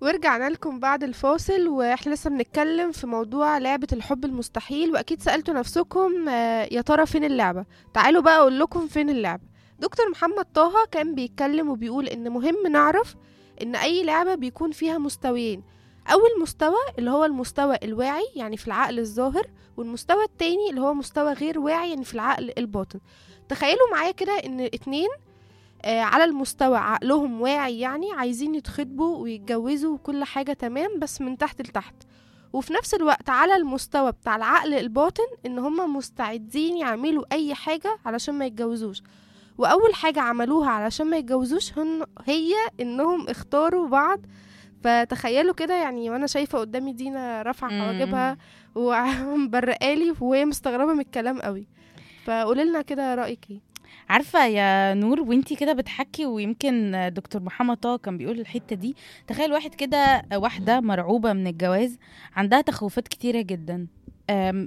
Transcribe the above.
ورجعنا لكم بعد الفاصل واحنا لسه بنتكلم في موضوع لعبة الحب المستحيل واكيد سألتوا نفسكم آه، يا ترى فين اللعبة تعالوا بقى اقول لكم فين اللعبة دكتور محمد طه كان بيتكلم وبيقول ان مهم نعرف ان اي لعبة بيكون فيها مستويين اول مستوى اللي هو المستوى الواعي يعني في العقل الظاهر والمستوى التاني اللي هو مستوى غير واعي يعني في العقل الباطن تخيلوا معايا كده ان اتنين آه، على المستوى عقلهم واعي يعني عايزين يتخطبوا ويتجوزوا وكل حاجة تمام بس من تحت لتحت وفي نفس الوقت على المستوى بتاع العقل الباطن ان هما مستعدين يعملوا اي حاجة علشان ما يتجوزوش واول حاجة عملوها علشان ما يتجوزوش هن هي انهم اختاروا بعض فتخيلوا كده يعني وانا شايفة قدامي دينا رافعة مم. حواجبها ومبرقالي وهي مستغربة من الكلام قوي فقوليلنا كده رأيك ايه عارفه يا نور وانتي كده بتحكي ويمكن دكتور محمد طه كان بيقول الحته دي تخيل واحد كده واحده مرعوبه من الجواز عندها تخوفات كتيره جدا أم،